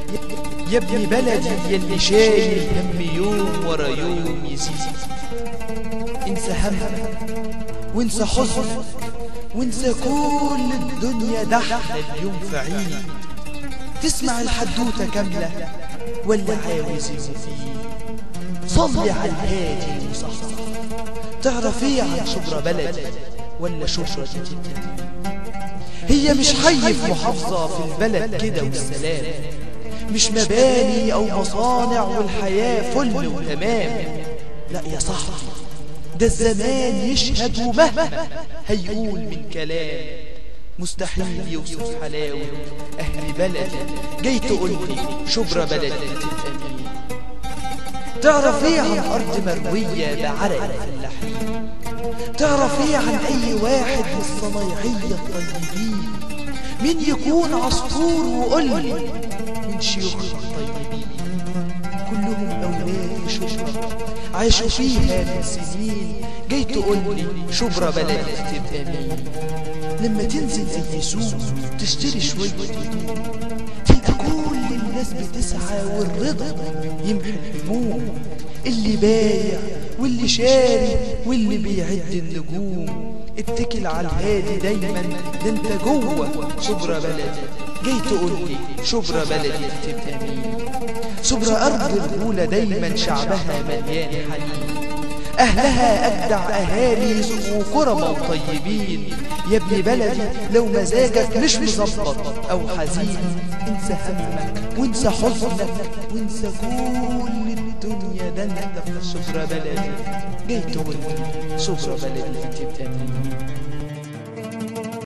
يا ابن بلدي يلي شايل هم يوم ورا يوم يزيد انسى همك وانسى حزنك وانسى كل الدنيا ده احنا اليوم في عيد تسمع الحدوتة كاملة ولا عاوز فيه صلي على الهادي وصحصح تعرف ايه عن شبرا بلدي ولا شبرا دي هي مش حي في محافظة في البلد كده والسلام مش مباني أو مصانع والحياة فل وتمام لا يا صاحبي ده الزمان يشهد ومهما هيقول من كلام مستحيل يوصف حلاوة أهل بلدي جاي تقول لي شبرا بلدي تبقى مين تعرف ايه عن أرض مروية بعرق الفلاحين تعرف ايه عن أي واحد من الصنايعية الطيبين مين يكون عصفور وقول لي من شيوخنا الطيبين كلهم أولاد شبرا عاشوا فيها من سنين جاي تقول لي شبرا بلدي تبقى مين لما تنزل زي سوق تشتري شوية هدوم تلقى كل الناس بتسعى والرضا يمحي الهموم اللي بايع واللي شاري واللي بيعد النجوم اتكل على الهادي دايما ده انت جوه شبرا بلدي جاي تقول لي شبرا بلدي تبقى مين شبرا أرض الرجولة دايما شعبها مليان حنين أهلها أجدع أهالي وكرمة وطيبين يا ابن بلدي لو مزاجك مش مظبط أو حزين انسى همك وانسى حزنك وانسى كل الدنيا ده انت في شبرا بلدي جاي تقول لي شبرا بلدي تبقى مين